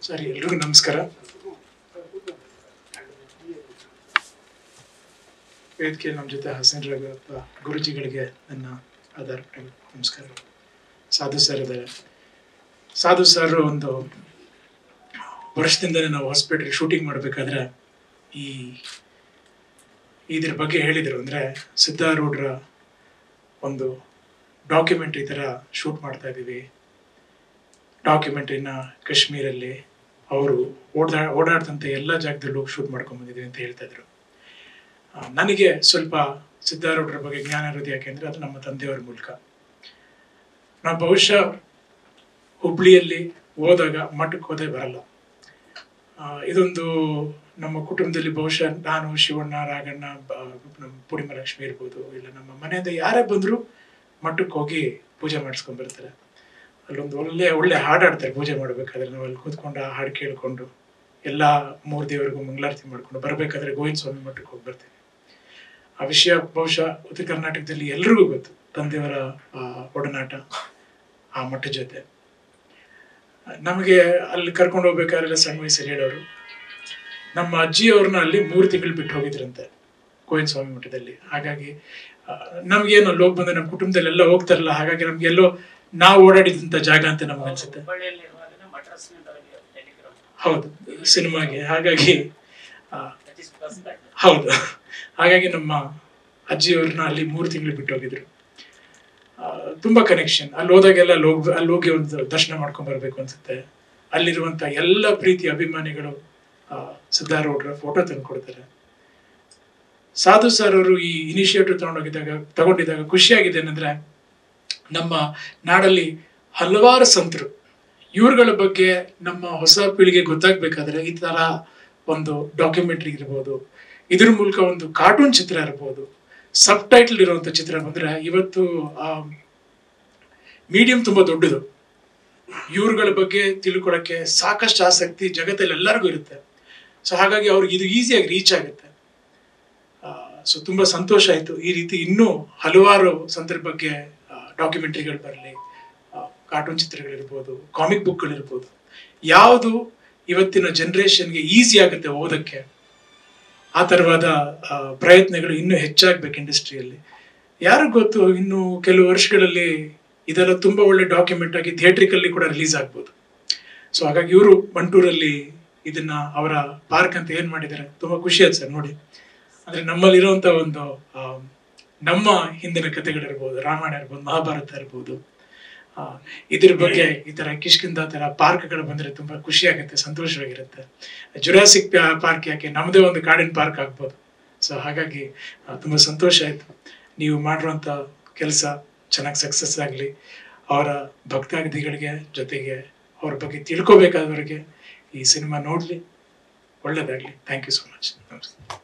ಸರಿ ಎಲ್ರಿಗೂ ನಮಸ್ಕಾರ ವೇದಿಕೆ ನಮ್ಮ ಜೊತೆ ಹಸನ್ ರಘುವಪ್ಪ ಗುರುಜಿಗಳಿಗೆ ನನ್ನ ಆಧಾರ ನಮಸ್ಕಾರ ಸಾಧು ಸರ್ ಇದ್ದಾರೆ ಸಾಧು ಸರ್ ಒಂದು ವರ್ಷದಿಂದಲೇ ನಾವು ಹಾಸ್ಪಿಟಲ್ ಶೂಟಿಂಗ್ ಮಾಡಬೇಕಾದ್ರೆ ಈ ಇದ್ರ ಬಗ್ಗೆ ಹೇಳಿದರು ಅಂದರೆ ಸಿದ್ಧಾರೂಢರ ಒಂದು ಡಾಕ್ಯುಮೆಂಟ್ರಿ ಥರ ಶೂಟ್ ಮಾಡ್ತಾ ಇದ್ದೀವಿ ಡಾಕ್ಯುಮೆಂಟ್ರಿನ ಕಾಶ್ಮೀರಲ್ಲಿ ಅವರು ಓಡಾ ಓಡಾಡ್ದಂಥ ಎಲ್ಲ ಜಾಗದಲ್ಲೂ ಶೂಟ್ ಮಾಡ್ಕೊಂಬಂದಿದ್ದೀವಿ ಅಂತ ಹೇಳ್ತಾ ಇದ್ರು ಆ, ನನಗೆ ಸ್ವಲ್ಪ ಸಿದ್ಧಾರೂಢರ ಬಗ್ಗೆ ಜ್ಞಾನ ಇರೋದು ಯಾಕೆಂದ್ರೆ ಅದು ನಮ್ಮ ತಂದೆಯವರ ಮೂಲಕ ನಾವು ಬಹುಶಃ ಹುಬ್ಳಿಯಲ್ಲಿ ಹೋದಾಗ ಮಠಕ್ಕೆ ಹೋದೇ ಬರಲ್ಲ ಆ, ಇದೊಂದು ನಮ್ಮ ಕುಟುಂಬದಲ್ಲಿ ಬಹುಶಃ ನಾನು ಶಿವಣ್ಣ ರಾಘಣ್ಣ ಬ- ನಮ್ಮ ಪೂರ್ಣಿಮಾ ಇರ್ಬೋದು ಇಲ್ಲ ನಮ್ಮ ಮನೆಯಿಂದ ಯಾರೇ ಬಂದರೂ ಮಠಕ್ಕೆ ಹೋಗಿ ಪೂಜೆ ಮಾಡಿಸ್ಕೊಂಡ್ ಬರ್ತಾರೆ ಅಲ್ಲೊಂದು ಒಳ್ಳೆ ಒಳ್ಳೆ ಹಾಡಾಡ್ತಾರೆ ಪೂಜೆ ಮಾಡ್ಬೇಕಾದ್ರೆ ನಾವು ಅಲ್ಲಿ ಕೂತ್ಕೊಂಡು ಆ ಹಾಡು ಕೇಳ್ಕೊಂಡು ಎಲ್ಲ ಮೂರು ದೇವರಿಗೂ ಮಂಗಳಾರತಿ ಮಾಡ್ಕೊಂಡು ಬರ್ಬೇಕಾದ್ರೆ ಗೋವಿಂದ ಸ್ವಾಮಿ ಮಠಕ್ಕೆ ಹೋಗಿ ಬರ್ತೀವಿ ಆ ವಿಷಯ ಬಹುಶಃ ಉತ್ತರ ಕರ್ನಾಟಕದಲ್ಲಿ ಎಲ್ರಿಗೂ ಗೊತ್ತು ತಂದೆಯವರ ಆ, ಒಡನಾಟ ಆ ಮಠದ ಜೊತೆ ನಮಗೆ ಅಲ್ಲಿ ಕರ್ಕೊಂಡು ಹೋಗ್ಬೇಕಾದ್ರೆ ಸಣ್ಣ ವಯಸ್ಸಲ್ಲಿ ಹೇಳೋರು ನಮ್ಮ ಅಜ್ಜಿಯವ್ರನ್ನ ಅಲ್ಲಿ ಮೂರು ತಿಂಗಳು ಬಿಟ್ಟು ಹೋಗಿದ್ರಂತೆ ಗೋವಿಂದ ಸ್ವಾಮಿ ಮಠದಲ್ಲಿ ಹಾಗಾಗಿ ಆ, ನಮ್ಗೇನು ಅಲ್ಲಿ ಹೋಗಿ ಬಂದ್ರೆ ನಮ್ಮ ಕುಟುಂಬದಲ್ಲಿ ಎಲ್ಲ ಹೋಗ್ತಾರಲ್ಲ ಹಾಗಾಗಿ ನಮ್ಗೆ ಎಲ್ಲೋ ನಾವು ಓಡಾಡಿದಂತ ಜಾಗ ಅಂತ ನಮ್ಗೆ ಅನ್ಸುತ್ತೆ ಹುಬ್ಬಳ್ಳಿಯಲ್ಲಿರುವಾಗ ಮಡ್ರಾಸ್ನಿಂದ ಅವರಿಗೆ ಟೆಲಿಗ್ರಾಮ್ ಹೌದು ಸಿನಿಮಾಗೆ ಹಾಗಾಗಿ ಆ, ದಟ್ ಇಸ್ ಪ್ಲಸ್ ಬ್ಯಾಕ್ ಹೌದು ಹಾಗಾಗಿ ನಮ್ಮ ಅಜ್ಜಿಯವ್ರನ್ನ ಅಲ್ಲಿ ಮೂರು ತಿಂಗಳು ಬಿಟ್ಟು ಹೋಗಿದ್ರು ಆ, ತುಂಬಾ ಕನೆಕ್ಷನ್ ಅಲ್ಲಿ ಹೋದಾಗೆಲ್ಲ ಅಲ್ಲಿ ಹೋಗ್ ಅಲ್ಲಿ ಹೋಗಿ ಒಂದು ದರ್ಶನ ಮಾಡ್ಕೊಂಡ್ ಬರ್ಬೇಕು ಅನ್ಸುತ್ತೆ ಅಲ್ಲಿರುವಂತ ಎಲ್ಲ ಪ್ರೀತಿ ಅಭಿಮಾನಿಗಳು ಆ, ಸಿದ್ಧಾರೂಢರ ಫೋಟೋ ತಂದು ಕೊಡ್ತಾರೆ ಸಾಧು ಸರ್ ಅವರು ಈ ಇನಿಷಿಯೇಟಿವ್ ತಗೊಂಡೋಗಿದ್ದಾಗ ತಗೊಂಡಿದ್ದಾಗ ಖುಷಿಯಾಗಿದೆ ಏನಂದ್ರೆ ನಮ್ಮ ನಾಡಲ್ಲಿ ಹಲವಾರು ಸಂತರು ಇವ್ರುಗಳ ಬಗ್ಗೆ ನಮ್ಮ ಹೊಸ ಪೀಳಿಗೆ ಗೊತ್ತಾಗ್ಬೇಕಾದ್ರೆ ಈ ತರ ಒಂದು ಡಾಕ್ಯುಮೆಂಟ್ರಿ ಇರ್ಬೋದು ಇದ್ರ ಮೂಲಕ ಒಂದು ಕಾರ್ಟೂನ್ ಚಿತ್ರ ಇರ್ಬೋದು ಸಬ್ ಟೈಟಲ್ ಇರುವಂತ ಚಿತ್ರ ಬಂದ್ರೆ ಇವತ್ತು ಮೀಡಿಯಂ ತುಂಬಾ ದೊಡ್ಡದು ಇವ್ರುಗಳ ಬಗ್ಗೆ ತಿಳ್ಕೊಳಕ್ಕೆ ಸಾಕಷ್ಟು ಆಸಕ್ತಿ ಜಗತ್ತಲ್ಲಿ ಎಲ್ಲರಿಗೂ ಇರುತ್ತೆ ಸೊ ಹಾಗಾಗಿ ಅವ್ರಿಗೆ ಇದು ಈಸಿಯಾಗಿ ರೀಚ್ ಆಗುತ್ತೆ ಸೊ ತುಂಬಾ ಸಂತೋಷ ಆಯ್ತು ಈ ರೀತಿ ಇನ್ನೂ ಹಲವಾರು ಸಂತರ ಬಗ್ಗೆ ಡಾಕ್ಯುಮೆಂಟ್ರಿಗಳು ಬರಲಿ ಕಾರ್ಟೂನ್ ಚಿತ್ರಗಳಿರ್ಬೋದು ಕಾಮಿಕ್ ಬುಕ್ಗಳಿರ್ಬೋದು ಯಾವುದು ಇವತ್ತಿನ ಜನರೇಷನ್ಗೆ ಈಸಿ ಆಗುತ್ತೆ ಓದಕ್ಕೆ ಆ ತರವಾದ ಆ, ಪ್ರಯತ್ನಗಳು ಇನ್ನೂ ಹೆಚ್ಚಾಗ್ಬೇಕು ಇಂಡಸ್ಟ್ರಿಯಲ್ಲಿ ಯಾರು ಗೊತ್ತು ಇನ್ನು ಕೆಲವು ವರ್ಷಗಳಲ್ಲಿ ಇದೆಲ್ಲ ತುಂಬಾ ಒಳ್ಳೆ ಡಾಕ್ಯುಮೆಂಟ್ ಆಗಿ ಥಿಯೇಟ್ರಿಕಲ್ಲಿ ಕೂಡ ರಿಲೀಸ್ ಆಗ್ಬೋದು ಸೊ ಹಾಗಾಗಿ ಇವರು ಬಂಟೂರಲ್ಲಿ ಇದನ್ನ ಅವರ ಪಾರ್ಕ್ ಅಂತ ಏನ್ ಮಾಡಿದ್ದಾರೆ ತುಂಬಾ ಖುಷಿ ಆಯ್ತು ಸರ್ ನೋಡಿ ಅಂದ್ರೆ ನಮ್ಮಲ್ಲಿರುವಂತ ಒಂದು ಆ, ನಮ್ಮ ಹಿಂದಿನ ಕಥೆಗಳಿರ್ಬೋದು ರಾಮಾಯಣ ಇರ್ಬೋದು ಮಹಾಭಾರತ ಇರ್ಬೋದು ಆ, ಇದ್ರ ಬಗ್ಗೆ ಈ ತರ ಕಿಷ್ಕಿಂದ ತರ ಪಾರ್ಕ್ಗಳು ಬಂದ್ರೆ ತುಂಬಾ ಖುಷಿ ಆಗುತ್ತೆ ಸಂತೋಷವಾಗಿರುತ್ತೆ ಜುರಾಸಿಕ್ ಪಾರ್ಕ್ ಯಾಕೆ ನಮ್ಮದೇ ಒಂದು ಕಾಡಿನ ಪಾರ್ಕ್ ಆಗ್ಬೋದು ಸೊ ಹಾಗಾಗಿ ಆ, ತುಂಬಾ ಸಂತೋಷ ಆಯ್ತು ನೀವು ಮಾಡಿರುವಂತ ಕೆಲಸ ಚೆನ್ನಾಗಿ ಸಕ್ಸಸ್ ಆಗಲಿ ಅವರ ಭಕ್ತಾದಿಗಳಿಗೆ ಜೊತೆಗೆ ಅವ್ರ ಬಗ್ಗೆ ತಿಳ್ಕೊಬೇಕಾದವರಿಗೆ ಈ ಸಿನಿಮಾ ನೋಡ್ಲಿ ಒಳ್ಳೇದಾಗ್ಲಿ ಥ್ಯಾಂಕ್ ಯು ಸೊ ಮಚ್ ನಮಸ್ತೆ